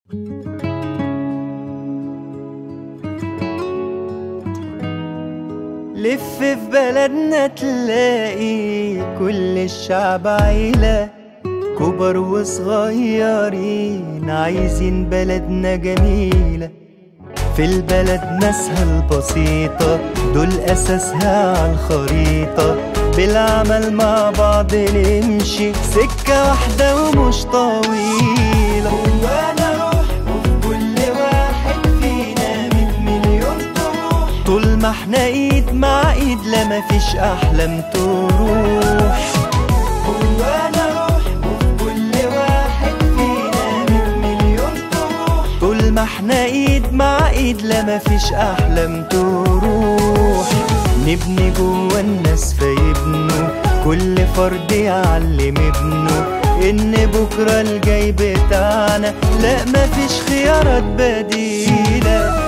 لف في بلدنا تلاقي كل الشعب عيلة كبر وصغيرين عايزين بلدنا جميلة في البلد ناسها البسيطة دول أساسها على الخريطة بالعمل مع بعض نمشي سكة واحدة ومش طويلة وانا روح وفي كل واحد فينا مية مليون طموح طول ما احنا ايد مع ايد لا مفيش احلام تروح وانا روح وفي كل واحد فينا مية مليون طموح طول ما احنا ايد مع ايد لا مفيش احلام تروح نبني جوا الناس فيبنوا كل فرد يعلم ابنه ان بكره الجاي بتاعنا لا مفيش خيارات بديله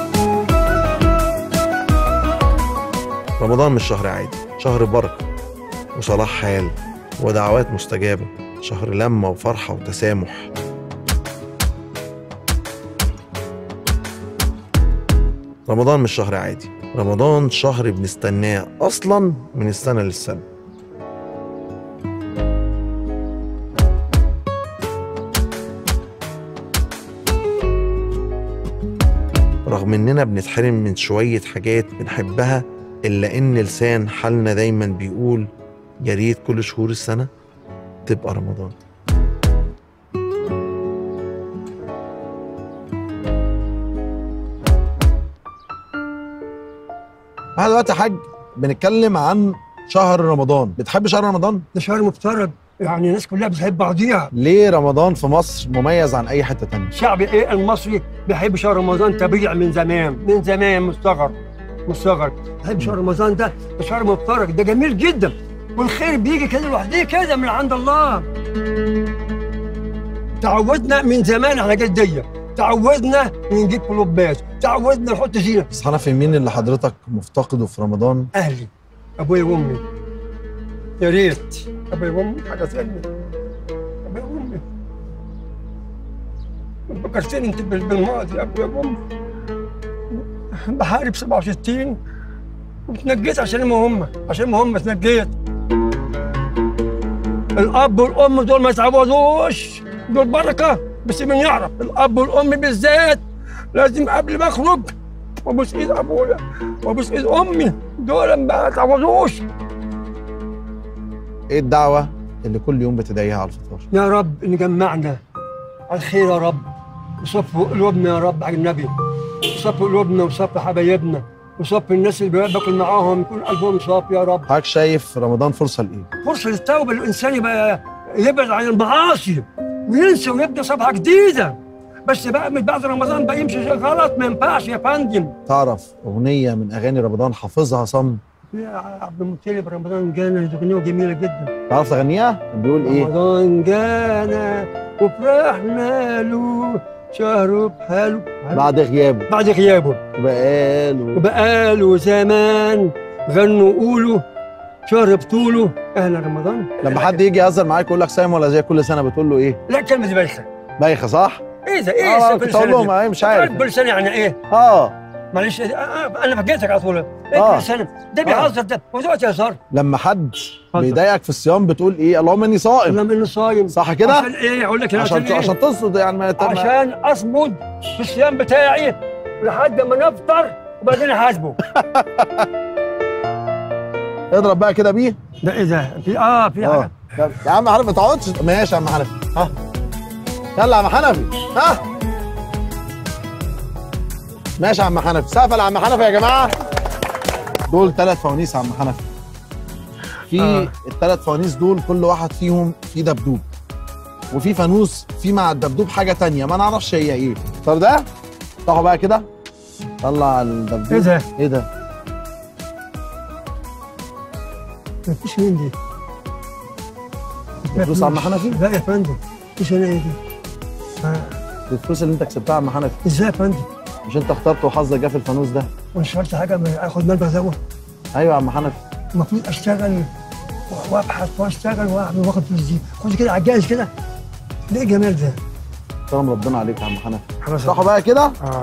رمضان مش شهر عادي شهر بركة وصلاح حال ودعوات مستجابة شهر لمة وفرحة وتسامح رمضان مش شهر عادي رمضان شهر بنستناه أصلا من السنة للسنة رغم إننا بنتحرم من شوية حاجات بنحبها إلا إن لسان حالنا دايما بيقول يا ريت كل شهور السنة تبقى رمضان احنا دلوقتي يا حاج بنتكلم عن شهر رمضان بتحب شهر رمضان؟ ده شهر مفترض يعني الناس كلها بتحب بعضيها ليه رمضان في مصر مميز عن أي حتة تانية؟ الشعب ايه المصري بيحب شهر رمضان طبيعي من زمان من زمان مستغر مستغر بيحب شهر رمضان ده ده شهر مفترض ده جميل جدا والخير بيجي كده لوحده كده من عند الله تعودنا من زمان على جدية تعودنا نجيب كلوبات تعودنا نحط زينة بس حنفي مين اللي حضرتك مفتقده في رمضان؟ اهلي ابويا وامي يا ريت ابويا وامي حاجه ثانيه ابويا وامي فكرتني انت بال- بالماضي ابويا وامي بحارب 67 وتنجيت عشان ما هم عشان ما هم اتنجيت الاب والام دول ما يتعوضوش دول بركه بس من يعرف الاب والام بالذات لازم قبل ما اخرج وابوس ايد ابويا وابوس ايد امي دول ما يتعوضوش إيه الدعوة اللي كل يوم بتدعيها على الفطار؟ يا رب نجمعنا على الخير يا رب وصفوا قلوبنا يا رب على النبي وصفوا قلوبنا وصفوا حبايبنا وصفوا الناس اللي باكل معاهم يكون قلبهم صافي يا رب حضرتك شايف رمضان فرصة لإيه؟ فرصة للتوبة الإنسان يبقى يبعد عن المعاصي وينسى ويبدأ صفحة جديدة بس بقى من بعد رمضان بقى يمشي غلط ما ينفعش يا فندم تعرف أغنية من أغاني رمضان حافظها صم يا عبد المطلب رمضان جانا دي أغنية جميلة جدا تعرف تغنيها؟ بيقول إيه؟ رمضان جانا وفرحنا له شهره بحاله بعد غيابه بعد غيابه بقاله وبقاله زمان غنوا قولوا شهر بطوله اهلا رمضان لما حد يجي يهزر معاك يقول لك صايم ولا زي كل سنة بتقول له إيه؟ لا كلمة دي بايخة بايخة صح؟ ايه ده اه ايه كنت اقول لهم ايه مش عارف كل سنة يعني ايه اه معلش آه، آه، انا فاجئتك على طول ايه آه. كل سنة ده بيهزر ده هو دلوقتي هزار لما حد بيضايقك في الصيام بتقول ايه اللهم اني صائم لما انه صايم صح كده عشان ايه اقول لك أنا عشان إيه؟ عشان تصد يعني ما ما- عشان اصمد في الصيام بتاعي لحد ما نفطر وبعدين احاسبه اضرب بقى كده بيه ده ايه ده في اه في اه حاجه يا عم حنفي ما تقعدش ماشي يا عم حنفي ها يلا يا عم حنفي ها ماشي يا عم حنفي سقف يا عم حنفي يا جماعه دول ثلاث فوانيس يا عم حنفي في آه. الثلاث فوانيس دول كل واحد فيهم فيه دبدوب وفي فانوس في مع الدبدوب حاجه تانية ما نعرفش هي ايه طب ده افتحوا بقى كده طلع الدبدوب ايه ده؟ ايه ده مفيش مين دي الفلوس يا عم حنفي لا يا فندم مفيش هنا ايه دي آه. دي الفلوس اللي انت كسبتها يا عم حنفي ازاي يا فندم مش انت اخترت وحظك جه في الفانوس ده وانا اشتغلت حاجه ما اخد مال زوه ايوه يا عم حنفي المفروض اشتغل وابحث واشتغل واعمل واخد فلوس دي خد كده على الجاهز كده ليه الجمال ده احترم ربنا عليك يا عم حنفي خلاص افتحوا بقى كده اه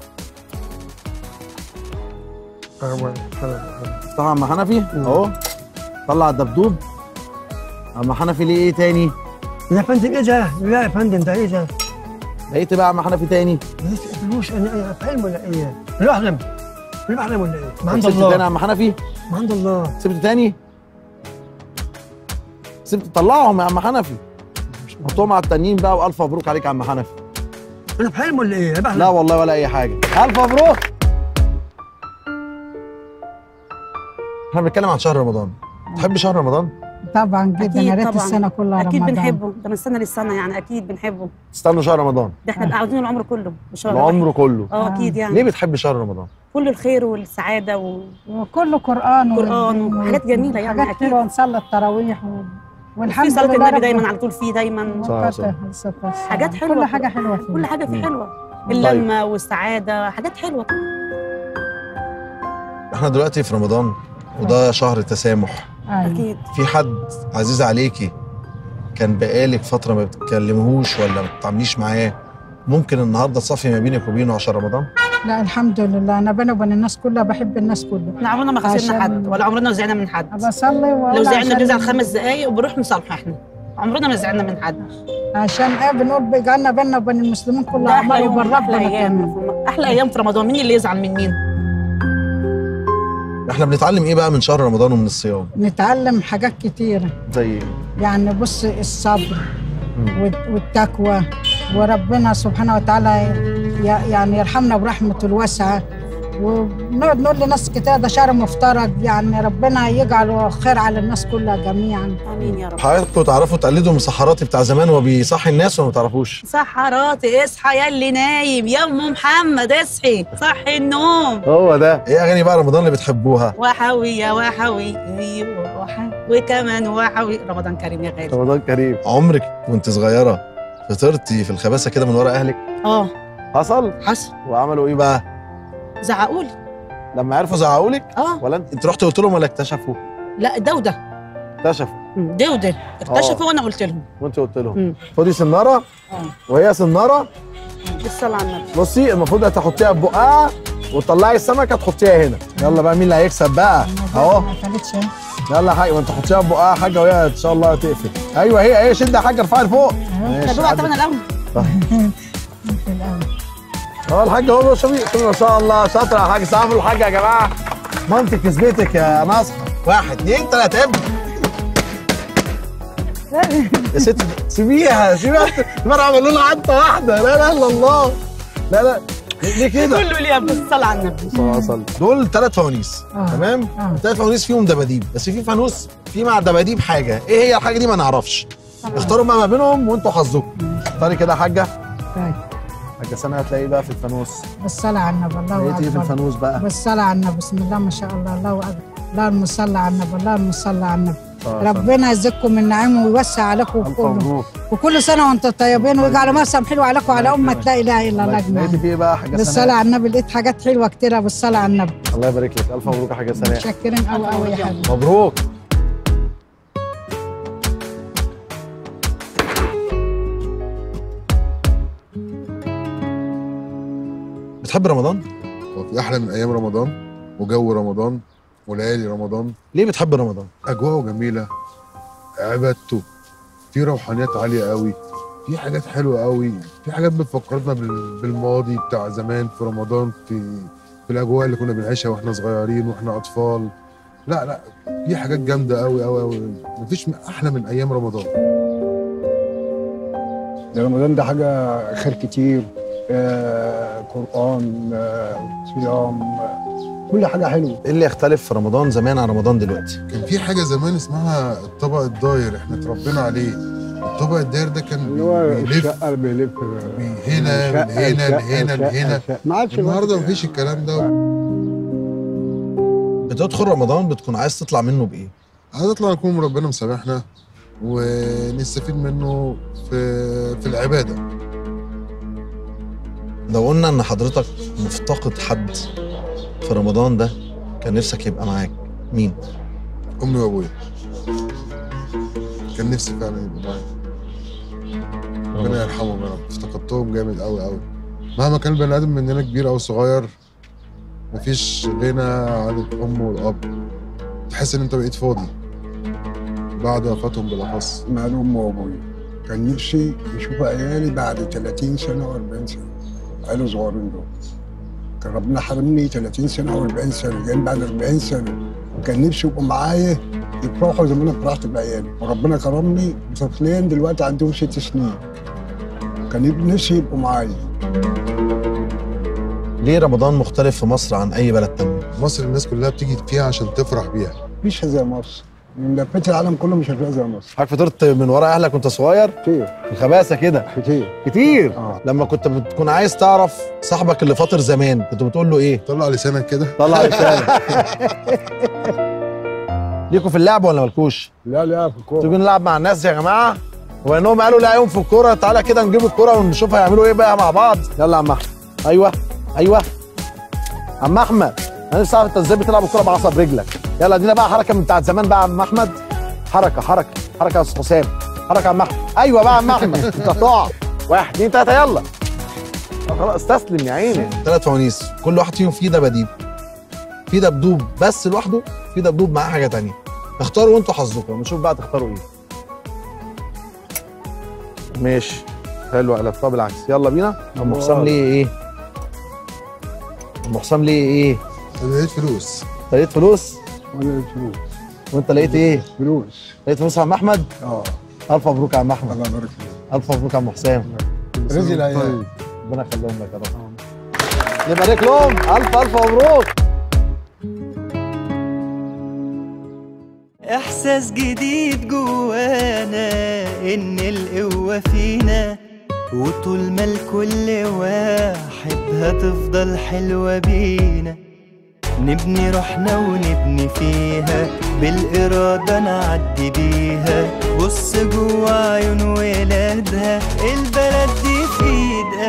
ايوه خلاص افتحوا يا عم حنفي اهو طلع الدبدوب عم حنفي ليه ايه تاني؟ يا فندم ايه ده؟ لا يا فندم ده ايه ده؟ لقيت بقى يا عم حنفي تاني؟ ليش فلوس انا أنا فاهم ولا ايه؟ لا احلم لا احلم ولا ايه؟ ما عند سبت تاني يا الله عم حنفي؟ ما عند الله سبت تاني؟ سبت طلعهم يا عم حنفي حطهم على التانيين بقى والف مبروك عليك يا عم حنفي انا بحلم ولا ايه؟ بحلم لا والله ولا اي حاجه الف مبروك احنا بنتكلم عن شهر رمضان تحب شهر رمضان طبعا جدا أكيد يا ريت طبعاً. السنه كلها اكيد رمضان. بنحبه ده من سنه للسنه يعني اكيد بنحبه تستنوا شهر رمضان ده احنا بقى عاوزينه العمر كله مش شهر العمر كله اه اكيد ليه يعني بتحب شهر رمضان كل الخير والسعاده و... وكله قران و- قرآن وحاجات جميلة يعني حاجات أكيد. حلوه نصلي التراويح و... والحمد في صلاه لله النبي رب- دايما على طول فيه دايما صح، صح. حاجات حلوة كل حاجه حلوه فيه كل حاجه مم. فيه حلوه اللمه والسعاده حاجات حلوه احنا دلوقتي في رمضان وده شهر تسامح أيوة. اكيد في حد عزيز عليكي كان بقالك فتره ما بتتكلمهوش ولا ما بتتعامليش معاه ممكن النهارده تصفي ما بينك وبينه عشان رمضان لا الحمد لله انا بيني وبين الناس كلها بحب الناس كلها احنا عمرنا ما خسرنا عشان- حد ولا عمرنا زعلنا من حد بصلي وأقول لو زعلنا عشان- بنزعل خمس دقايق وبنروح نصالحه احنا عمرنا ما زعلنا من حد عشان ايه بنقول بيجعلنا بيننا وبين المسلمين كلها ده احلى عمال يوم وبين احلى ربنا ايام كمان احلى ايام في رمضان مين اللي يزعل من مين احنا بنتعلم ايه بقى من شهر رمضان ومن الصيام نتعلم حاجات كتيره زي ايه يعني بص الصبر مم. والت- والتقوى وربنا سبحانه وتعالى ي- يعني يرحمنا برحمته الواسعة ونقعد نقول لناس كتير ده شهر مفترض يعني ربنا يجعله خير على الناس كلها جميعا امين يا رب حضراتكم تعرفوا تقلدوا من سحراتي بتاع زمان وهو بيصحي الناس ولا ما تعرفوش سحراتي اصحى يا اللي نايم يا ام محمد اصحي صحي النوم هو ده ايه اغاني بقى رمضان اللي بتحبوها وحوي يا وحوي وح- وكمان وحوي رمضان كريم يا غالي رمضان كريم عمرك وانت صغيره فطرتي في الخباثه كده من ورا اهلك اه حصل حصل وعملوا ايه بقى زعقولي لما عرفوا زعقوا لك اه ولا انت انت رحت قلت لهم ولا اكتشفوا لا ده وده اكتشفوا ده وده اكتشفوا وانا قلت لهم وانت قلت لهم مم. خدي سناره اه وهي سناره بالصلاه على النبي بصي المفروض هتحطيها في بقها وتطلعي السمكه تحطيها هنا يلا بقى مين اللي هيكسب بقى اهو ما كانتش يلا يا حاجه وانت حطيها في بقها يا حاجه وهي ان شاء الله هتقفل ايوه هي هي شد يا حاجه ارفعي لفوق ماشي طب اوعى طبعا الاول في الأول. اه الحاج اهو شوفي شوفي ما شاء الله شاطره يا حاج سقفوا الحاج يا جماعه مامتك كسبتك يا نصر واحد اثنين ثلاثه ابدا يا ست سيبيها سيبيها مرة عملوا لها عطه واحده لا لا الا الله لا لا ليه كده؟ كله ليه بالصلاه على النبي صلى الله عليه وسلم دول ثلاث فوانيس آه. تمام؟ آه. الثلاث فوانيس فيهم دباديب بس في فانوس في مع الدباديب حاجه ايه هي الحاجه دي ما نعرفش اختاروا بقى ما بينهم وانتوا حظكم اختاري كده يا حاجه طيب حاجه سنه هتلاقي بقى في الفانوس بالصلاة على النبي الله لقيتي ايه في أكبر الفانوس بقى؟ بالصلاة على النبي بسم الله ما شاء الله الله أكبر اللهم صل على النبي اللهم صل على النبي آه، ربنا يزيدكم من نعيمه ويوسع عليكم الف كله مبروك وكل سنه وانتم طيبين ويجعل مسام حلو عليكم وعلى امه لا اله الا الله لقيتي اجمعين في ايه بقى يا حاجه بالصلاه سناء؟ على النبي لقيت حاجات حلوه كتيره بالصلاه على النبي الله يبارك لك الف مبروك يا حاجه سناء متشكرين قوي قوي يا حبيبي مبروك بتحب رمضان؟ هو في احلى من ايام رمضان وجو رمضان وليالي رمضان ليه بتحب رمضان؟ اجواءه جميله عبادته في روحانيات عاليه قوي في حاجات حلوه قوي في حاجات بتفكرنا بال- بالماضي بتاع زمان في رمضان في في الاجواء اللي كنا بنعيشها واحنا صغيرين واحنا اطفال لا لا في حاجات جامده قوي قوي قوي مفيش احلى من ايام رمضان ده رمضان ده حاجة خير كتير آه قرآن آه صيام آه كل حاجة حلوة ايه اللي يختلف في رمضان زمان عن رمضان دلوقتي؟ كان في حاجه زمان اسمها الطبق الداير احنا اتربينا عليه الطبق الداير ده كان اللي هو بيلف الشقة اللي بيلف من هنا من هنا لهنا لهنا ما عادش النهارده الوقت مفيش الكلام ده بتدخل رمضان بتكون عايز تطلع منه بايه؟ عايز اطلع نكون ربنا مسامحنا ونستفيد منه في في العباده لو قلنا ان حضرتك مفتقد حد في رمضان ده كان نفسك يبقى معاك مين؟ امي وابويا كان نفسي فعلا يبقوا معايا ربنا يرحمهم يا رب افتقدتهم جامد قوي قوي مهما كان البني ادم مننا كبير او صغير مفيش غنى عن الام والاب تحس ان انت بقيت فاضي بعد وفاتهم بالاخص مع امي وابويا كان نفسي اشوف عيالي بعد 30 سنه و40 سنه عيالي صغيرين دول كان ربنا حرمني 30 سنه و40 سنه جايين بعد 40 سنه كان نفسي يبقوا معايا يفرحوا زي ما انا فرحت بعيالي وربنا كرمني بطفلين دلوقتي عندهم ست سنين كان نفسي يبقوا معايا ليه رمضان مختلف في مصر عن اي بلد تاني مصر الناس كلها بتيجي فيها عشان تفرح بيها مفيش زي مصر من لفيت العالم كله مش هتلاقي زي مصر حضرتك فطرت من ورا اهلك وانت صغير كتير الخباثه كده كتير كتير اه لما كنت بتكون عايز تعرف صاحبك اللي فاطر زمان كنت بتقول له ايه طلع لسانك كده طلع لسانك ليكوا في اللعب ولا مالكوش لا لا في الكوره تيجوا نلعب مع الناس يا جماعه وانهم قالوا لا يوم في الكوره تعالى كده نجيب الكوره ونشوف هيعملوا ايه بقى مع بعض يلا يا عم احمد ايوه ايوه عم احمد انا نفسي اعرف انت ازاي بتلعب الكوره بعصب رجلك يلا ادينا بقى حركه من بتاعت زمان بقى يا عم احمد حركه حركه حركه يا استاذ حسام حركه يا عم احمد ايوه بقى يا عم احمد انت هتقع واحد اتنين تلاته يلا طب خلاص استسلم يا عيني ثلاث فوانيس كل واحد فيهم فيه دباديب في دبدوب بس لوحده في دبدوب معاه حاجه تانية اختاروا وانتوا حظكم ونشوف بقى تختاروا ايه ماشي حلو قلبتها بالعكس يلا بينا ام حسام ليه ايه ام حسام ليه ايه انا لقيت فلوس لقيت فلوس وانا فلوس وانت لقيت ايه فلوس لقيت فلوس يا عم احمد اه الف مبروك يا عم احمد الله يبارك فيك الف مبروك يا ام حسام رزق العيال ربنا يخليهم لك يا رب نبارك لهم الف الف مبروك إحساس جديد جوانا إن القوة فينا وطول ما الكل واحد هتفضل حلوة بينا نبني روحنا ونبني فيها بالإرادة نعدي بيها بص جوا عيون ولادها البلد دي في إيد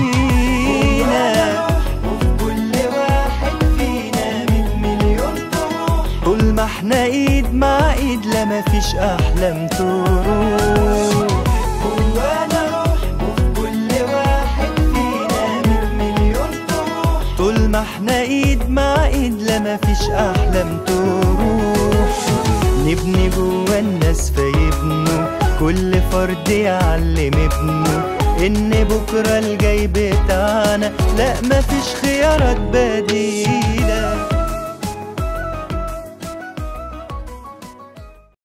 أمينة وفي كل واحد فينا من مليون طموح طول ما احنا ايد مع ايد لا مفيش احلام تروح جوانا روح وفي كل واحد فينا من مليون طموح طول ما احنا ايد مع ايد لا مفيش احلام تروح نبني جوا الناس فيبنوا كل فرد يعلم ابنه ان بكره الجاي بتاعنا لا مفيش خيارات بديله